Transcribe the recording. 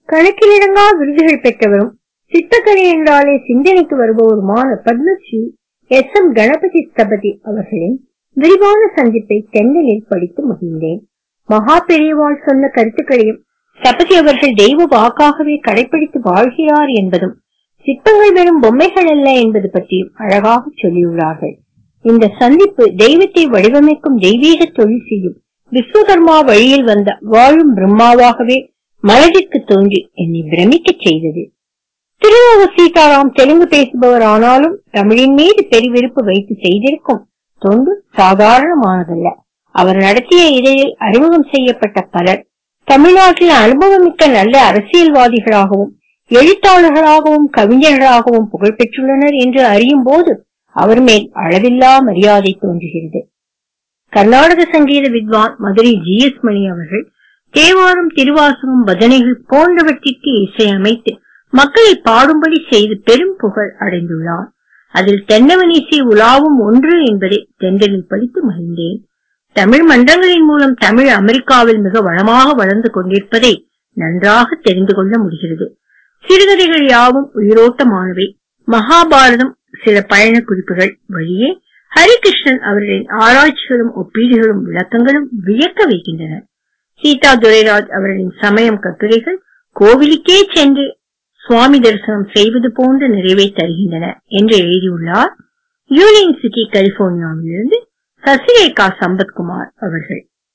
கணக்கிலடங்கா விருதுகள் பெற்றவரும் சிற்பக்கலை என்றாலே சிந்தனைக்கு வருபவருமான பத்மஸ்ரீ எஸ் எம் கணபதி ஸ்தபதி அவர்களின் விரிவான சந்திப்பை தென்னலில் படித்து மகிழ்ந்தேன் மகா பெரியவாள் சொன்ன கருத்துக்களையும் ஸ்தபதி அவர்கள் தெய்வ வாக்காகவே கடைபிடித்து வாழ்கிறார் என்பதும் சிற்பங்கள் வெறும் பொம்மைகள் அல்ல என்பது பற்றியும் அழகாக சொல்லியுள்ளார்கள் இந்த சந்திப்பு தெய்வத்தை வடிவமைக்கும் தெய்வீக தொழில் செய்யும் விஸ்வகர்மா வழியில் வந்த வாழும் பிரம்மாவாகவே மனதிற்கு தோன்றி என்னை பிரமிக்க செய்தது திருவோக சீதாராம் தெலுங்கு பேசுபவர் ஆனாலும் தமிழின் மீது பெருவிருப்பு வைத்து செய்திருக்கும் தொண்டு சாதாரணமானதல்ல அவர் நடத்திய இதழில் அறிமுகம் செய்யப்பட்ட பலர் தமிழ்நாட்டில் அனுபவமிக்க நல்ல அரசியல்வாதிகளாகவும் எழுத்தாளர்களாகவும் கவிஞர்களாகவும் புகழ்பெற்றுள்ளனர் என்று அறியும் போது அவர் மேல் அளவில்லா மரியாதை தோன்றுகிறது கர்நாடக சங்கீத வித்வான் மதுரை ஜி எஸ் மணி அவர்கள் தேவாரம் திருவாசகம் பஜனைகள் போன்றவற்றிற்கு இசையமைத்து மக்களை பாடும்படி செய்து பெரும் புகழ் அடைந்துள்ளார் அதில் தென்னவன் இசை உலாவும் ஒன்று என்பதை தென்றலில் படித்து மகிழ்ந்தேன் தமிழ் மன்றங்களின் மூலம் தமிழ் அமெரிக்காவில் மிக வளமாக வளர்ந்து கொண்டிருப்பதை நன்றாக தெரிந்து கொள்ள முடிகிறது சிறுகதைகள் யாவும் உயிரோட்டமானவை மகாபாரதம் சில பயண குறிப்புகள் வழியே ஹரிகிருஷ்ணன் அவர்களின் ஆராய்ச்சிகளும் ஒப்பீடுகளும் விளக்கங்களும் வியக்க வைக்கின்றன சீதா துரைராஜ் அவர்களின் சமயம் கட்டுரைகள் கோவிலுக்கே சென்று சுவாமி தரிசனம் செய்வது போன்ற நிறைவை தருகின்றன என்று எழுதியுள்ளார் யூனியன் சிட்டி கலிபோர்னியாவிலிருந்து சசிரேகா சம்பத்குமார் அவர்கள்